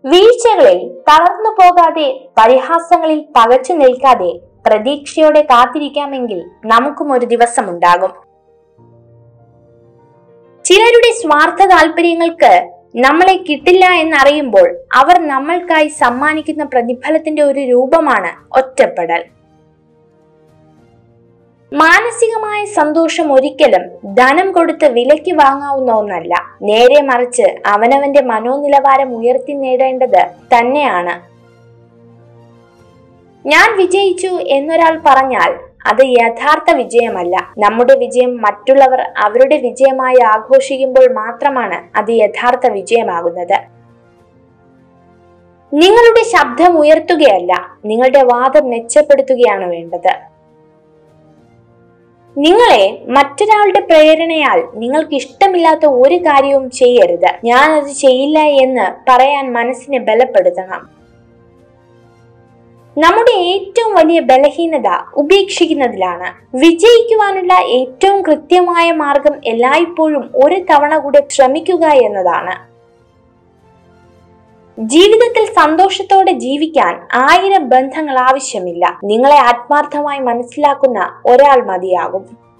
വീഴ്ചകളിൽ തളർന്നു പോകാതെ പരിഹാസങ്ങളിൽ പകച്ചു നിൽക്കാതെ പ്രതീക്ഷയോടെ കാത്തിരിക്കാമെങ്കിൽ നമുക്കും ഒരു ദിവസമുണ്ടാകും ചിലരുടെ സ്വാർത്ഥ താല്പര്യങ്ങൾക്ക് നമ്മളെ കിട്ടില്ല എന്നറിയുമ്പോൾ അവർ നമ്മൾക്കായി സമ്മാനിക്കുന്ന പ്രതിഫലത്തിന്റെ ഒരു രൂപമാണ് ഒറ്റപ്പെടൽ മാനസികമായ സന്തോഷം ഒരിക്കലും ധനം കൊടുത്ത് വിലയ്ക്ക് വാങ്ങാവുന്ന ഒന്നല്ല നേരെ മറിച്ച് അവനവന്റെ മനോനിലവാരം ഉയർത്തി നേടേണ്ടത് തന്നെയാണ് ഞാൻ വിജയിച്ചു എന്നൊരാൾ പറഞ്ഞാൽ അത് യഥാർത്ഥ വിജയമല്ല നമ്മുടെ വിജയം മറ്റുള്ളവർ അവരുടെ വിജയമായി ആഘോഷിക്കുമ്പോൾ മാത്രമാണ് അത് യഥാർത്ഥ വിജയമാകുന്നത് നിങ്ങളുടെ ശബ്ദം ഉയർത്തുകയല്ല നിങ്ങളുടെ വാദം മെച്ചപ്പെടുത്തുകയാണ് വേണ്ടത് നിങ്ങളെ മറ്റൊരാളുടെ പ്രേരണയാൽ നിങ്ങൾക്ക് ഇഷ്ടമില്ലാത്ത ഒരു കാര്യവും ചെയ്യരുത് ഞാൻ അത് ചെയ്യില്ല എന്ന് പറയാൻ മനസ്സിനെ ബലപ്പെടുത്തണം നമ്മുടെ ഏറ്റവും വലിയ ബലഹീനത ഉപേക്ഷിക്കുന്നതിലാണ് വിജയിക്കുവാനുള്ള ഏറ്റവും കൃത്യമായ മാർഗം എല്ലായ്പ്പോഴും ഒരു തവണ കൂടെ ശ്രമിക്കുക എന്നതാണ് ജീവിതത്തിൽ സന്തോഷത്തോടെ ജീവിക്കാൻ ആയിരം ബന്ധങ്ങൾ ആവശ്യമില്ല നിങ്ങളെ ആത്മാർത്ഥമായി മനസ്സിലാക്കുന്ന ഒരാൾ മതിയാകും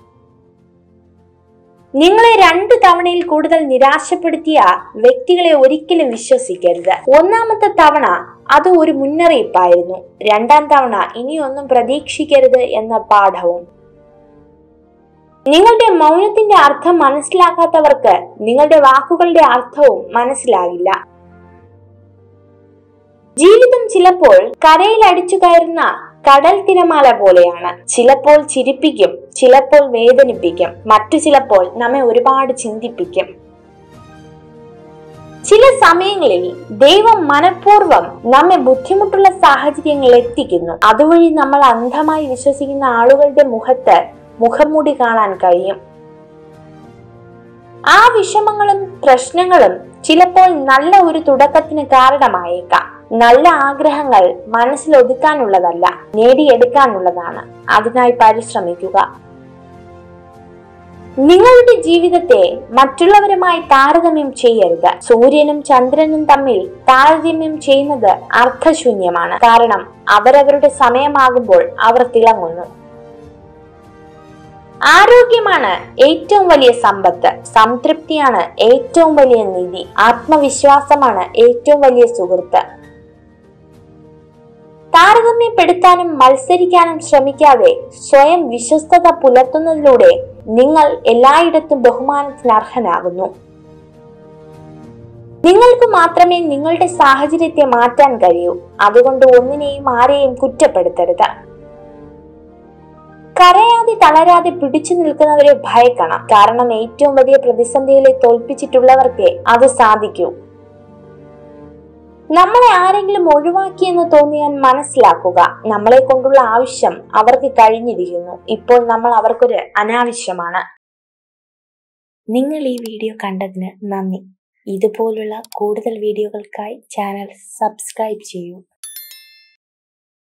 നിങ്ങളെ രണ്ട് തവണയിൽ കൂടുതൽ നിരാശപ്പെടുത്തിയ വ്യക്തികളെ ഒരിക്കലും വിശ്വസിക്കരുത് ഒന്നാമത്തെ തവണ അത് ഒരു മുന്നറിയിപ്പായിരുന്നു രണ്ടാം തവണ ഇനിയൊന്നും പ്രതീക്ഷിക്കരുത് എന്ന പാഠവും നിങ്ങളുടെ മൗനത്തിന്റെ അർത്ഥം മനസ്സിലാക്കാത്തവർക്ക് നിങ്ങളുടെ വാക്കുകളുടെ അർത്ഥവും മനസ്സിലാകില്ല ജീവിതം ചിലപ്പോൾ കരയിൽ അടിച്ചു കയറുന്ന കടൽ തിരമാല പോലെയാണ് ചിലപ്പോൾ ചിരിപ്പിക്കും ചിലപ്പോൾ വേദനിപ്പിക്കും മറ്റു ചിലപ്പോൾ നമ്മെ ഒരുപാട് ചിന്തിപ്പിക്കും ചില സമയങ്ങളിൽ ദൈവം മനഃപൂർവ്വം നമ്മെ ബുദ്ധിമുട്ടുള്ള സാഹചര്യങ്ങളിൽ എത്തിക്കുന്നു അതുവഴി നമ്മൾ അന്ധമായി വിശ്വസിക്കുന്ന ആളുകളുടെ മുഖത്ത് മുഖംമൂടി കാണാൻ കഴിയും ആ വിഷമങ്ങളും പ്രശ്നങ്ങളും ചിലപ്പോൾ നല്ല ഒരു തുടക്കത്തിന് കാരണമായേക്കാം നല്ല ആഗ്രഹങ്ങൾ മനസ്സിൽ ഒതുക്കാനുള്ളതല്ല നേടിയെടുക്കാനുള്ളതാണ് അതിനായി പരിശ്രമിക്കുക നിങ്ങളുടെ ജീവിതത്തെ മറ്റുള്ളവരുമായി താരതമ്യം ചെയ്യരുത് സൂര്യനും ചന്ദ്രനും തമ്മിൽ താരതമ്യം ചെയ്യുന്നത് അർത്ഥശൂന്യമാണ് കാരണം അവരവരുടെ സമയമാകുമ്പോൾ അവർ തിളങ്ങുന്നു ആരോഗ്യമാണ് ഏറ്റവും വലിയ സമ്പത്ത് സംതൃപ്തിയാണ് ഏറ്റവും വലിയ നിധി ആത്മവിശ്വാസമാണ് ഏറ്റവും വലിയ സുഹൃത്ത് താരതമ്യപ്പെടുത്താനും മത്സരിക്കാനും ശ്രമിക്കാതെ സ്വയം വിശ്വസ്തത പുലർത്തുന്നതിലൂടെ നിങ്ങൾ എല്ലായിടത്തും ബഹുമാനത്തിന് അർഹനാകുന്നു നിങ്ങൾക്ക് മാത്രമേ നിങ്ങളുടെ സാഹചര്യത്തെ മാറ്റാൻ കഴിയൂ അതുകൊണ്ട് ഒന്നിനെയും ആരെയും കുറ്റപ്പെടുത്തരുത് കരയാതെ തളരാതെ പിടിച്ചു നിൽക്കുന്നവരെ ഭയക്കണം കാരണം ഏറ്റവും വലിയ പ്രതിസന്ധികളെ തോൽപ്പിച്ചിട്ടുള്ളവർക്കേ അത് സാധിക്കൂ നമ്മളെ ആരെങ്കിലും ഒഴിവാക്കിയെന്ന് തോന്നിയാൽ മനസ്സിലാക്കുക നമ്മളെ കൊണ്ടുള്ള ആവശ്യം അവർക്ക് കഴിഞ്ഞിരിക്കുന്നു ഇപ്പോൾ നമ്മൾ അവർക്കൊരു അനാവശ്യമാണ് നിങ്ങൾ ഈ വീഡിയോ കണ്ടതിന് നന്ദി ഇതുപോലുള്ള കൂടുതൽ വീഡിയോകൾക്കായി ചാനൽ സബ്സ്ക്രൈബ് ചെയ്യൂ